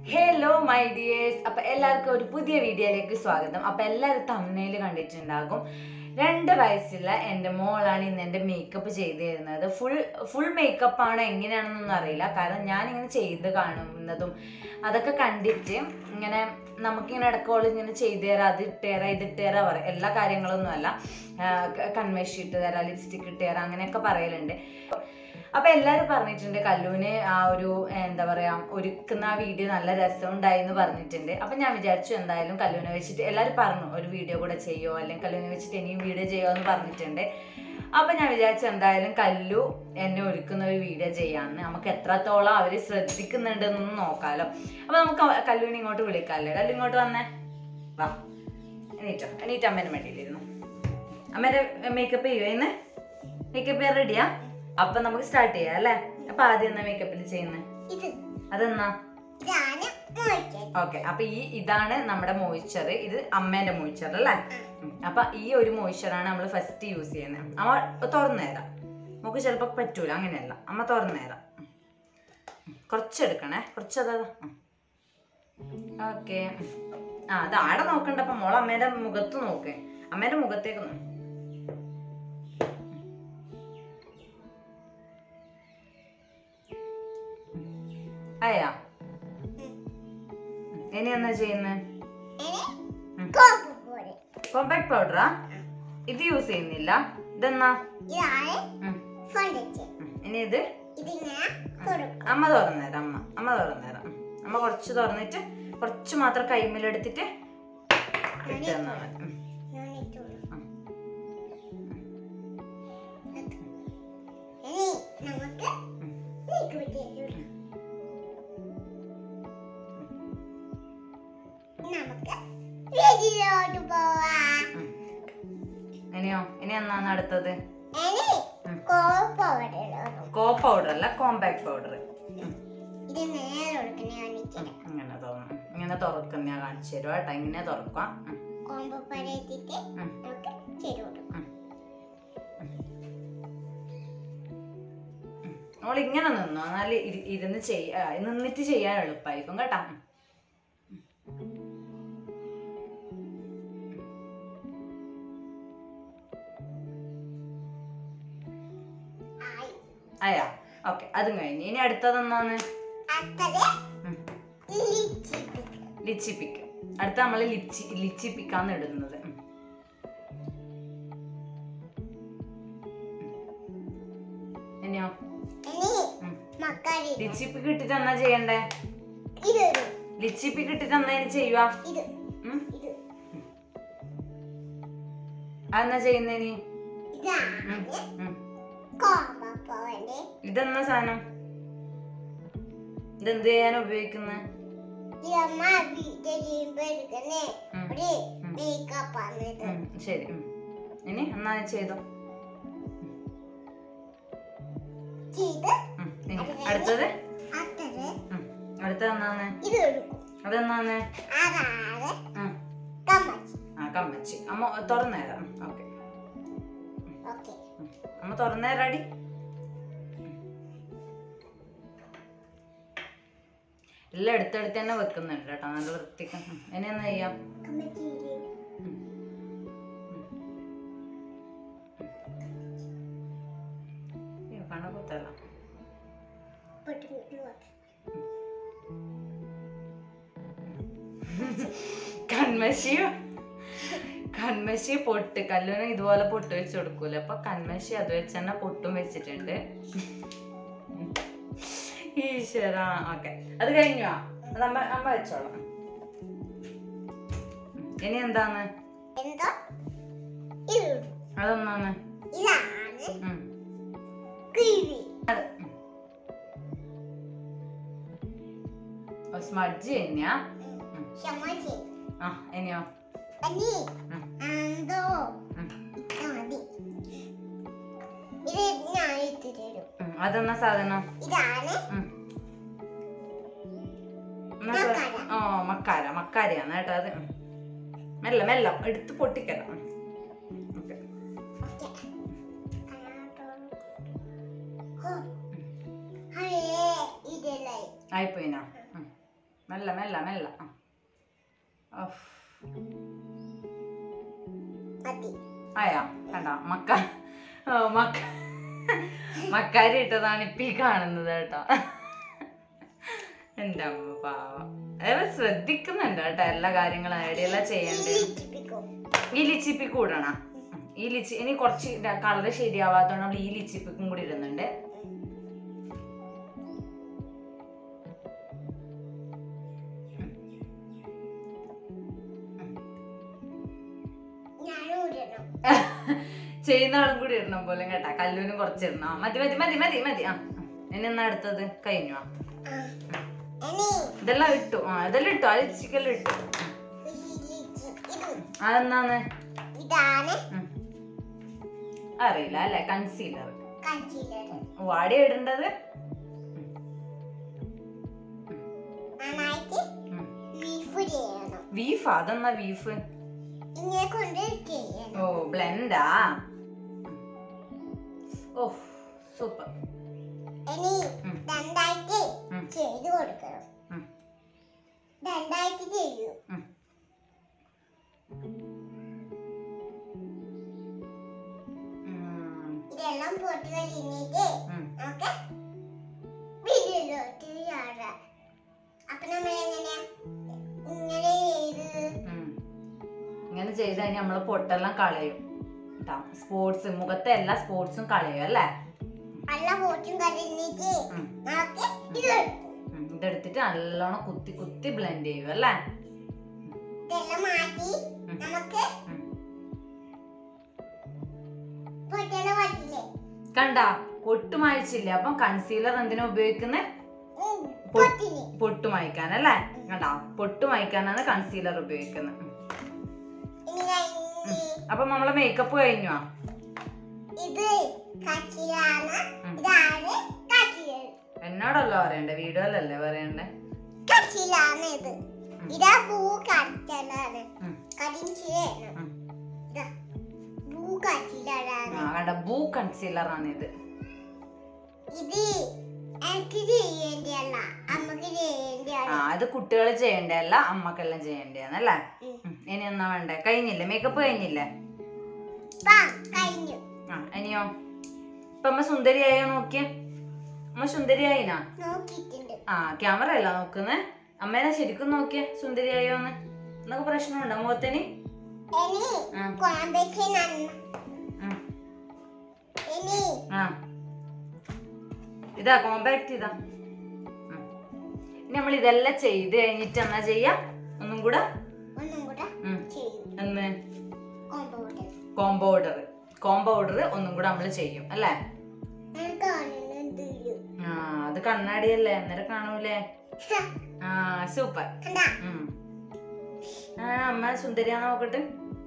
Hello my dears അപ്പൊ എല്ലാവർക്കും ഒരു പുതിയ വീഡിയോയിലേക്ക് സ്വാഗതം അപ്പൊ എല്ലാവരും തമ്മനയിൽ കണ്ടിട്ടുണ്ടാകും രണ്ട് വയസ്സുള്ള എൻ്റെ മോളാണ് ഇന്ന് എൻ്റെ മേക്കപ്പ് ചെയ്തു തരുന്നത് ഫുൾ ഫുൾ മേക്കപ്പ് ആണോ എങ്ങനെയാണെന്നൊന്നും അറിയില്ല കാരണം ഞാൻ ഇങ്ങനെ ചെയ്ത് കാണുന്നതും അതൊക്കെ കണ്ടിട്ട് ഇങ്ങനെ നമുക്കിങ്ങനെ ഇടക്കോളം ഇങ്ങനെ ചെയ്തു തരാം അത് ഇട്ട് തരാം ഇത് ഇട്ട് തരാം പറയും എല്ലാ കാര്യങ്ങളൊന്നും അല്ല കൺമേഷി ഇട്ട് തരാം ലിപ്സ്റ്റിക് ഇട്ട് തരാം അങ്ങനെയൊക്കെ പറയലുണ്ട് അപ്പൊ എല്ലാരും പറഞ്ഞിട്ടുണ്ട് കല്ലൂന് ആ ഒരു എന്താ പറയാ ഒരുക്കുന്ന ആ വീഡിയോ നല്ല രസമുണ്ടായി എന്ന് പറഞ്ഞിട്ടുണ്ട് അപ്പൊ ഞാൻ വിചാരിച്ചു എന്തായാലും കല്ലൂനെ വെച്ചിട്ട് എല്ലാരും പറഞ്ഞു ഒരു വീഡിയോ കൂടെ ചെയ്യോ അല്ലെങ്കിൽ കല്ലൂനെ വെച്ചിട്ട് ഇനിയും വീഡിയോ ചെയ്യോ എന്ന് പറഞ്ഞിട്ടുണ്ട് അപ്പൊ ഞാൻ വിചാരിച്ചു എന്തായാലും കല്ലു എന്നെ ഒരുക്കുന്ന ഒരു വീഡിയോ ചെയ്യാന്ന് നമുക്ക് എത്രത്തോളം അവര് ശ്രദ്ധിക്കുന്നുണ്ടെന്നൊന്ന് നോക്കാലോ അപ്പൊ നമുക്ക് അവ- കല്ലൂനെ ഇങ്ങോട്ട് വിളിക്കാല്ലേ കല്ലു ഇങ്ങോട്ട് വന്നേ വാ എണീറ്റോ എണീറ്റ് അമ്മേന്റെ വേണ്ടിയിലിരുന്നു അമ്മേന്റെ മേക്കപ്പ് ചെയ്യുമോ ഇന്ന് മേക്കപ്പ് ചെയ്യാൻ റെഡിയാ അപ്പൊ നമുക്ക് സ്റ്റാർട്ട് ചെയ്യാം അല്ലേ അപ്പൊ ആദ്യം എന്നാ മേക്കപ്പിൽ ചെയ്യുന്നത് ഇത് അതെന്നാ ഇതാണ് മോയ്ച്ചത് ഓക്കെ അപ്പൊ ഈ ഇതാണ് നമ്മുടെ മോയ്സ്ചർ ഇത് അമ്മേന്റെ മോയ്സ്ചർ അല്ലേ ഉം. അപ്പൊ ഈ ഒരു മോയ്സ്ചറാണ് നമ്മൾ ഫസ്റ്റ് യൂസ് ചെയ്യുന്നത് അമ്മ തുറന്നു തരാം നമുക്ക് ചിലപ്പോ പറ്റൂല അങ്ങനെയല്ല അമ്മ തുറന്നു തരാം ഉം. കുറച്ചെടുക്കണേ കുറച്ചതാ ഓക്കെ ആ അത് ആടെ നോക്കണ്ട അപ്പൊ മോള് അമ്മേന്റെ മുഖത്ത് നോക്ക് അമ്മേന്റെ മുഖത്തേക്ക് നോക്ക് അയ്യാ ഇനി എന്നാ ചെയ്യുന്നത് ഇനി കോപ്പ് പോലെ കോമ്പാക്ട് പൗഡറാ ഇത് യൂസ് ചെയ്യുന്നില്ല ഇതെന്നാ ഇതാണ് ഉം, ഫണ്ടിച്ച് ഉം. ഇനി ഇത് ഇതിങ്ങനെ തുറക്കും അമ്മ തുറന്നുതരാം അമ്മ അമ്മ തുറന്നുതരാം ഉം. അമ്മ കുറച്ച് തുറന്നിട്ട് കുറച്ച് മാത്രം കൈമിലെടുത്തിട്ട് ഇട്ട് തന്നാ മതി ഉം. ഞാനിട്ടുള്ളൂ ഉം. ഇനി നമുക്ക് ഉം. നീക്ക് വിട്ടേരും നമുക്ക് വീട്ടിലോട്ട് പോവാം ഉം. ഇനിയോ ഇനി എന്നാണ് അടുത്തത് ഇനി ഉം. കോപ്പ് അവിടെ കോ പൗഡർ അല്ല കോമ്പാക്ട് പൗഡർ ഇത് നേരെ കൊടുക്കണേ കാണിച്ചിട്ട് ഇങ്ങനെ തുറന്നു ഇങ്ങനെ തുറക്കുന്ന ഞാൻ കാണിച്ചു തരുവാ കേട്ടോ ഇങ്ങനെ തുറക്കാം ഉം, കോമ്പ് പരത്തിട്ട് ഉം. നമുക്ക് ചെയ്ത് കൊടുക്കാം നമ്മൾ ഇങ്ങനെ നിന്നോ എന്നാൽ ഇരുന്ന് ചെയ്യ ആ, നിന്നിട്ട് ചെയ്യാൻ എളുപ്പമായിരിക്കും കേട്ടോ ഉം. ആയി അയ്യാ ഓക്കെ അതും കഴിഞ്ഞ് ഇനി അടുത്തത് എന്നാണ് അടുത്തത് ഉം. ലിച്ചിപ്പിക്ക് ലിച്ചിപ്പിക്ക് അടുത്ത നമ്മൾ ലിച്ചി ലിച്ചിപ്പിക്കാന്ന് ഇടുന്നത് ഉം. ഇനിയോ ഇനി ഉം. മക്കാരി ലിച്ചിപ്പിക്ക് ഇട്ടിട്ട് എന്നാ ചെയ്യണ്ടേ ഇതൊരു ലിച്ചിപ്പിക്ക് ഇട്ടിട്ട് എന്നാ ഇനി ചെയ്യുക ഇത് ഉം? ഇത് അതെന്നാ ചെയ്യുന്നേനി ഇതാണ് ഉം. കോമ്പപ്പോന്റെ ഇതെന്നാ സാധനം ഇതെന്ത് ചെയ്യാൻ ഉപയോഗിക്കുന്നത് ഇതമ്മ വീട്ടിൽ ചെയ്യുമ്പോ എടുക്കുന്നേ ഉം. ഒരു മേക്കപ്പ് ആണ് ഇത് ശരി ഉം. ഇനി എന്നാ ചെയ്തോ ചെയ്ത് ഉം. ഇനി അടുത്തത് അടുത്തത് ഉം. അടുത്തത് എന്നാണ് ഇത് എടുക്കും അതെന്നാണ് അതാണ് ഉം. കമ്മച്ച് ആ കമ്മച്ചി അമ്മ തുറന്നേരാം ഓക്കെ ഓക്കെ അമ്മ തുറന്നേരാടി എല്ലാം എടുത്തെടുത്ത് തന്നെ വെക്കുന്നുണ്ട് കേട്ടോ നല്ല വൃത്തിക്ക് ഉം. ഇനി എന്നാ ചെയ്യാം കമ്മച്ച് അയ്യോ, കണ്ണുകുത്തല്ല കൺമശി കൺമശി പൊട്ട് കല്ലുവിന് ഇതുപോലെ പൊട്ട് വെച്ച് കൊടുക്കൂല അപ്പൊ കൺമശി അത് വെച്ച് തന്നെ പൊട്ടും വെച്ചിട്ടുണ്ട് ഈശ്വര ഓക്കെ അത് കഴിഞ്ഞു അത് അമ്മ അമ്മ വെച്ചോളാം ഇനി എന്താണ് എന്തോ ഇത് എടുക്കും. അതൊന്നാണ് ഇതാണ് ഉം. കിവി സ്മഡ്ജ് തന്നെയാ ചമ്മച്ചി ആ ഇനിയോ അനി ഉം. എന്തോ ഉം. ഇത് മതി ഇത് ഞാൻ ഇട്ട് തരും ഉം. അതെന്നാ സാധനം ഇതാണ് ഉം. എന്നാ സാ- മക്കാര. ഓ മക്കാര മക്കാരയാണ് കേട്ടോ അത് ഉം. മെല്ലെ മെല്ലെ എടുത്ത് പൊട്ടിക്കല ഉം. ഓക്കെ ഓക്കെ ഹോ. ഹേ, ഇതല്ലേ ആയിപ്പോയിനാ ഉം. മെല്ലെ മെല്ലെ മെല്ലെ മെല്ലെ ആ. ഉഫ്. മതി ആയാ കണ്ട മക്ക ഓ, മക്ക മക്കാരി ഇട്ടതാണ് ഇപ്പൊ ഈ കാണുന്നത് കേട്ടോ എന്റെ അമ്മ പാവം അയാൾ ശ്രദ്ധിക്കുന്നുണ്ട് കേട്ടോ എല്ലാ കാര്യങ്ങളും ഐഡിയെല്ലാം ചെയ്യണ്ടേ ഇടിപ്പിക്കും. ഈ ലിച്ചിപ്പി കൂടണ ഈ ലിച്ചി ഇനി കുറച്ച് കളർ ശരിയാവാത്തോണ്ട് നമ്മൾ ഈ ലിച്ചിപ്പിക്കും കൂടി ഇടുന്നുണ്ട് ഞാനും ഇടണം ചെയ്യുന്ന ആളും കൂടി ഇടണം പോലെ കേട്ടാ കല്ലൂനും കുറച്ച് ഇടണം ആ, മതി മതി മതി മതി മതി ആ ആ. ഇനി എന്നാ അടുത്തത് കഴിഞ്ഞു ആ ആ. ഇനി ഇതെല്ലാം ഇട്ടു ആ ഇതെല്ലാം ഇട്ടു ആ ലിപ്സ്റ്റിക്കെല്ലാം ഇട്ടു ഈ ഇത് അതെന്നാന്ന് ഇതാണ് ഉം. അറിയില്ല അല്ലെ കൺസീലർ കൺസീലർ വാടി ഇടേണ്ടത് നന്നായിട്ട് ലീഫ് ചെയ്യണം ബീഫ് അതെന്നാ ബീഫ് ഇങ്ങനെ കൊണ്ട് ചെയ്യണം ഓ ബ്ലെൻഡാ ഓ സൂപ്പർ ഇനി ഉം. രണ്ടായിട്ട് ഉം. ചെയ്ത് കൊടുക്കണം ഉം. രണ്ടായിട്ട് ചെയ്യൂ ഉം. ഉം. ഇതെല്ലാം പൊട്ടി കഴിഞ്ഞിട്ട് ഉം. നമുക്ക് വീഡിയോയിലോട്ട് ചാടാം അപ്പൊ നമ്മൾ എങ്ങനെ ഇങ്ങനെ ചെയ്ത് ഉം. ഇങ്ങനെ ചെയ്ത് കഴിഞ്ഞാൽ നമ്മള് പൊട്ടെല്ലാം കളയും കേട്ടോ സ്പോർട്സ് മുഖത്തെ എല്ലാ സ്പോർട്സും കളയും അല്ലേ നല്ല പോറ്റും കഴിഞ്ഞിട്ട് ഉം. നമുക്ക് ഇത് എടുക്കും. ഉം. ഇതെടുത്തിട്ട് നല്ലോണം കുത്തി കുത്തി ബ്ലെൻഡ് ചെയ്യും അല്ലേ ഇതെല്ലാം മാറ്റി ഉം. നമുക്ക് ഉം. പൊട്ടല പറ്റില്ലേ കണ്ട പൊട്ടുമായിച്ചില്ല അപ്പം കൺസീലർ എന്തിനാ ഉപയോഗിക്കുന്നത് ഉം, പൊട്ടിന് പൊട്ട് മായ്ക്കാൻ അല്ലേ കണ്ട പൊട്ട് മായ്ക്കാനാണ് കൺസീലർ ഉപയോഗിക്കുന്നത് ഉം. ഇനി കഴിഞ്ഞ് അപ്പൊ നമ്മളെ മേക്കപ്പ് കഴിഞ്ഞു ഇത് കച്ചിലാണ് ഉം. ഇതാണ് കച്ചിൽ എന്നോടല്ലോ പറയണ്ടേ വീഡിയോയിലല്ലേ പറയണ്ടേ കച്ചിലാണ് ഇത് ഉം. ഇതാ പൂ കച്ചലാണ് ഉം. കരിഞ്ചിലാണ് ഉം. ഇതാ പൂ കച്ചിലാണ് ആ കണ്ട ബൂ കൺസീലർ ആണ് ഇത് ഇത് എനിക്ക് ചെയ്യേണ്ടതല്ല അമ്മക്ക് ആ ചെയ്യേണ്ടതാണ് അത് കുട്ടികൾ ചെയ്യേണ്ടതല്ല അമ്മക്കെല്ലാം ചെയ്യേണ്ടതാണല്ലേ ഉം. ഉം. ഇനി എന്നാ വേണ്ടേ കഴിഞ്ഞില്ലേ മേക്കപ്പ് കഴിഞ്ഞില്ലേ പാ കഴിഞ്ഞു ആ ഇനിയോ ഇപ്പൊ അമ്മ സുന്ദരിയായോ നോക്കിയേ അമ്മ സുന്ദരിയായിനാ നോക്കിയിട്ടുണ്ട് ആ ക്യാമറ അല്ല നോക്കുന്നേ അമ്മേനെ ശരിക്കും നോക്കിയേ സുന്ദരിയായോന്ന് എന്നൊക്കെ പ്രശ്നമുണ്ടോ മുഖത്തിന് ഇനി ആ കോമ്പയ്ക്ക് നന്ന ഉം. ഇനി ആ ഇതാ കോമ്പാക്ട് ഇതാ ഉം. ഇനി നമ്മൾ ഇതെല്ലാം ചെയ്ത് കഴിഞ്ഞിട്ട് എന്നാ ചെയ്യാ ഒന്നും കൂടെ ഒന്നും കൂടെ ഉം. ചെയ്യും എന്ന് കോമ്പൗണ്ട് കോമ്പൗഡർ കോമ്പൗഡർ ഒന്നും കൂടെ നമ്മൾ ചെയ്യും അല്ലേ ഞാൻ കാണുന്നുണ്ട് ആ അത് കണ്ണാടിയല്ലേ അന്നേരം കാണൂലേ ആ സൂപ്പർ കണ്ടാ ഉം. ആ അമ്മ സുന്ദരിയാ നോക്കട്ടെ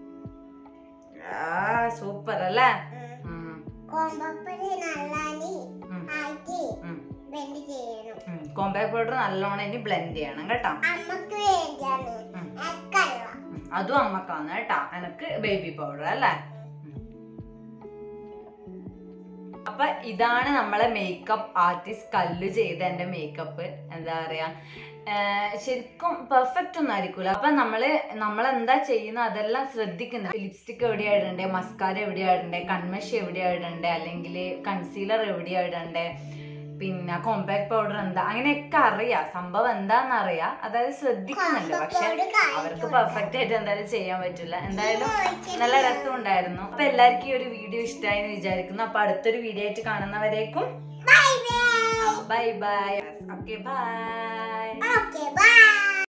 ആ സൂപ്പർ അല്ലേ ഉം, കോമ്പപ്പടി നല്ലാനി ഉം, ആയിട്ട് ഉം, ബെൻഡ് ചെയ്യണം ഉം. കോമ്പാക്ട് പൗഡർ നല്ലോണം ഇനി ബ്ലെൻഡ് ചെയ്യണം കേട്ടോ അമ്മക്ക് വേണ്ടിയാണ് ഉം. എക്കല്ല ഉം. അതും അമ്മക്കാണ് കേട്ടാ എനക്ക് ബേബി പൗഡർ അല്ലേ ഉം. അപ്പൊ ഇതാണ് നമ്മളെ മേക്കപ്പ് ആർട്ടിസ്റ്റ് കല്ല് ചെയ്ത എന്റെ മേക്കപ്പ് എന്താ പറയാ ഏർ ശരിക്കും പെർഫെക്റ്റ് ഒന്നും ആയിരിക്കൂല അപ്പൊ നമ്മള് നമ്മൾ എന്താ ചെയ്യുന്ന അതെല്ലാം ശ്രദ്ധിക്കുന്നുണ്ട് ലിപ്സ്റ്റിക് എവിടെയാ ഇടണ്ടേ മസ്കാര എവിടെയാ ഇടണ്ടേ കൺമഷി എവിടെയാ ഇടണ്ടേ അല്ലെങ്കിൽ കൺസീലർ എവിടെയാ ഇടണ്ടേ പിന്നെ കോമ്പാക്ട് പൗഡർ എന്താ അങ്ങനെയൊക്കെ അറിയാം സംഭവം എന്താന്ന് അറിയാം അതായത് ശ്രദ്ധിക്കുന്നുണ്ട് പക്ഷെ അവർക്ക് പെർഫെക്റ്റ് ആയിട്ട് എന്തായാലും ചെയ്യാൻ പറ്റില്ല എന്തായാലും നല്ല രസമുണ്ടായിരുന്നു അപ്പൊ എല്ലാവർക്കും ഈ ഒരു വീഡിയോ ഇഷ്ടമായി എന്ന് വിചാരിക്കുന്നു അപ്പൊ അടുത്തൊരു വീഡിയോ ആയിട്ട് കാണുന്നവരേക്കും bye bye bye bye okay bye okay by